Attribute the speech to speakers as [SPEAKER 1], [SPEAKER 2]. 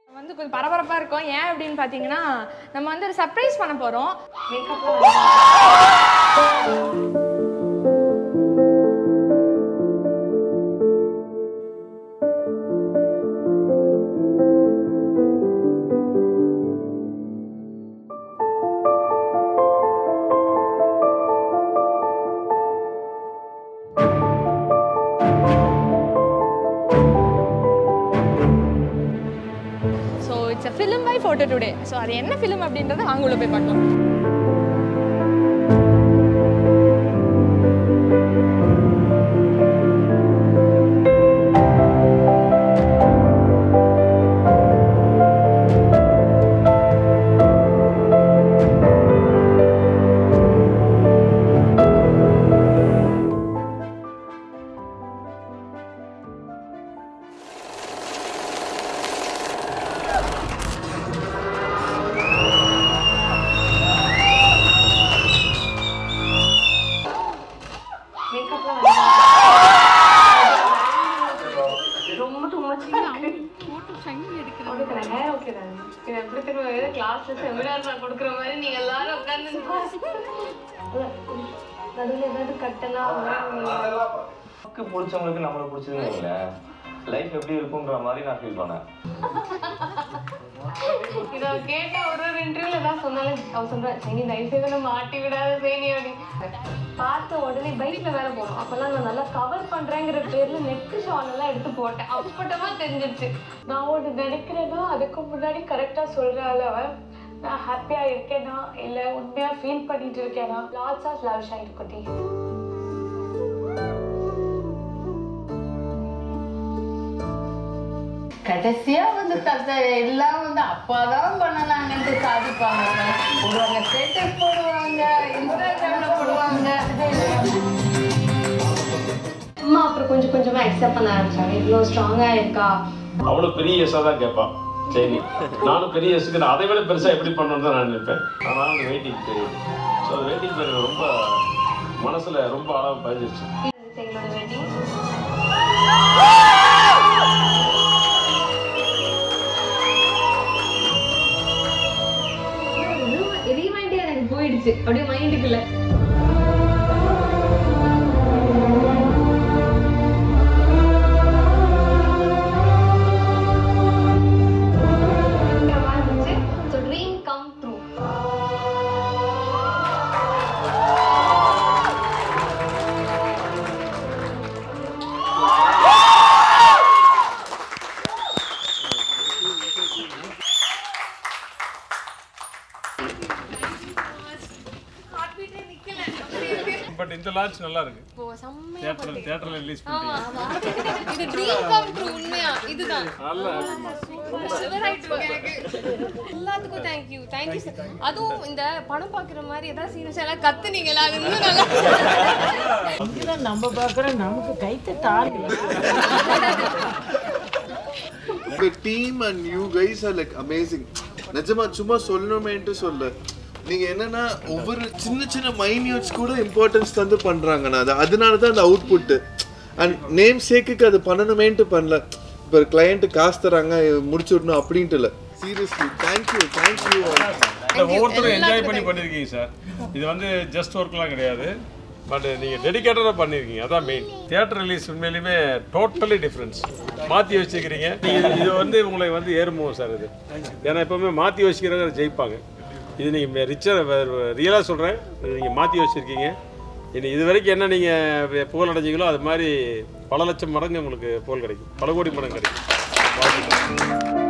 [SPEAKER 1] வந்து கொஞ்சம் பரபரப்பாக இருக்கும் ஏன் அப்படின்னு பார்த்தீங்கன்னா நம்ம வந்து ஒரு சர்ப்ரைஸ் பண்ண போகிறோம் so it's a film by photo today so அது என்ன ஃபிலிம் அப்படின்றத வாங்க உள்ள போய் பார்க்கலாம்
[SPEAKER 2] ரொம்ப too much இருக்கு. ஹேர் okay தானே? இது எப்படி தெரியுமா? ஏதோ classல seminar நான் கொடுக்குற மாதிரி நீங்க எல்லாரும் உட்கார்ந்து நடுவுல ஏதாவது கட்டலாம்
[SPEAKER 3] நமக்கு பிடிச்சவங்களுக்கு நம்மளை பிடிச்சதுன்னு லைஃப் எப்படி இருக்குன்ற மாதிரி நான் ஃபீல் பண்ணேன்
[SPEAKER 2] இதை கேட்ட ஒரு ஒரு இன்டர்வியூல ஏதாவது சொன்னாலும் அவ சொல்றா சரி தயவு செய்து நம்ம மாட்டி விடாத சேனி அப்படின்னு பார்த்த உடனே பைக்ல வேற போனோம் அப்பெல்லாம் நான் நல்லா கவர் பண்றேங்கிற பேர்ல நெக்கு ஷால் எல்லாம் எடுத்து போட்டேன் அப்பட்டமா தெரிஞ்சிருச்சு நான் ஒன்று நினைக்கிறேன்னா அதுக்கு முன்னாடி கரெக்டா சொல்றாள் அவ நான் ஹாப்பியா இருக்கேனா இல்ல உண்மையா ஃபீல் பண்ணிட்டு இருக்கேனா லாட்ஸ் ஆஃப் லவ் ஷைன் குட்டி
[SPEAKER 4] கடைசியா வந்து தத்த எல்லாம் வந்து அப்பாதான் பண்ணலாங்கன்ட்டு சாதிப்பாங்க போடுவாங்க ஸ்டேட்டஸ் போடுவாங்க இன்ஸ்டாகிராம்ல போடுவாங்க
[SPEAKER 2] அம்மா அப்புறம் கொஞ்சம் கொஞ்சமா அக்செப்ட் பண்ண ஆரம்பிச்சாங்க இவ்வளோ ஸ்ட்ராங்கா இருக்கா
[SPEAKER 5] அவ்வளோ பெரிய எஸ்ஸாக தான் கேட்பான் சரி நானும் பெரிய எஸ்ஸுக்கு நான் அதை விட பெருசாக எப்படி பண்ணணும்னு தான் நான் நினைப்பேன் ஆனால் அந்த வெயிட்டிங் பீரியட் ஸோ அந்த வெயிட்டிங் பீரியட் ரொம்ப மனசில் ரொம்ப அளவு பதிஞ்சிருச்சு
[SPEAKER 2] இருந்துச்சு எங்களோட வெட்டிங் ரீமைண்டே எனக்கு போயிடுச்சு அப்படியே மைண்டுக்குள்ள So dream come true.
[SPEAKER 5] But இந்த லான்ச் நல்லா இருக்கு
[SPEAKER 1] இப்போ செம்மையா
[SPEAKER 5] தியேட்டர் தியேட்டரில் ரிலீஸ் பண்ணிட்டீங்க
[SPEAKER 1] இது ட்ரீம் கம் ட்ரூ உண்மையா இதுதான்
[SPEAKER 5] நல்ல
[SPEAKER 1] சிவர் ஆயிட்டு இருக்கு எனக்கு எல்லாத்துக்கும் தேங்க்யூ தேங்க்யூ அதுவும் இந்த படம் பார்க்குற மாதிரி ஏதாவது சீரியஸ் எல்லாம் கத்துனீங்களா அது இன்னும் நல்லா
[SPEAKER 4] இதெல்லாம் நம்ம பார்க்குறோம் நமக்கு கைத்து தாண்டி
[SPEAKER 6] the team and you guys are like amazing நிஜமா சும்மா சொல்லணுமேன்ட்டு சொல்ல நீங்க என்னன்னா ஒவ்வொரு சின்ன சின்ன மைன்யூட்ஸ் கூட இம்பார்ட்டன்ஸ் தந்து பண்றாங்கண்ணா அது அதனால தான் அந்த அவுட்புட் அண்ட் நேம் சேக்குக்கு அது பண்ணணுமேன்ட்டு பண்ணல இப்போ கிளையண்ட் காசு தராங்க முடிச்சு விடணும் அப்படின்ட்டு இல்லை சீரியஸ்லி தேங்க்யூ தேங்க்யூ
[SPEAKER 5] இந்த ஒவ்வொருத்தரும் என்ஜாய் பண்ணி பண்ணியிருக்கீங்க சார் இது வந்து ஜஸ்ட் ஒர்க்லாம் கிடையாது பட் நீங்கள் டெடிக்கேட்டடாக பண்ணியிருக்கீங்க அதான் மெயின் தியேட்டர் ரிலீஸ் உண்மையிலுமே டோட்டலி டிஃப்ரென்ஸ் மாற்றி வச்சுக்கிறீங்க இது இது வந்து உங்களை வந்து ஏறுமோ சார் இது ஏன்னா எப்போவுமே மாற்றி வச்சுக்கிறவங்க ஜெயிப்பாங்க இது நீங்கள் ரிச்சாக ரியலாக சொல்கிறேன் இது நீங்கள் மாற்றி வச்சுருக்கீங்க இனி இது வரைக்கும் என்ன நீங்கள் புகழ் அடைஞ்சீங்களோ அது மாதிரி பல லட்சம் மடங்கு உங்களுக்கு புகழ் கிடைக்கும் பல கோடி மடங்கு கிடைக்கும் வாழ்த்துக்கள்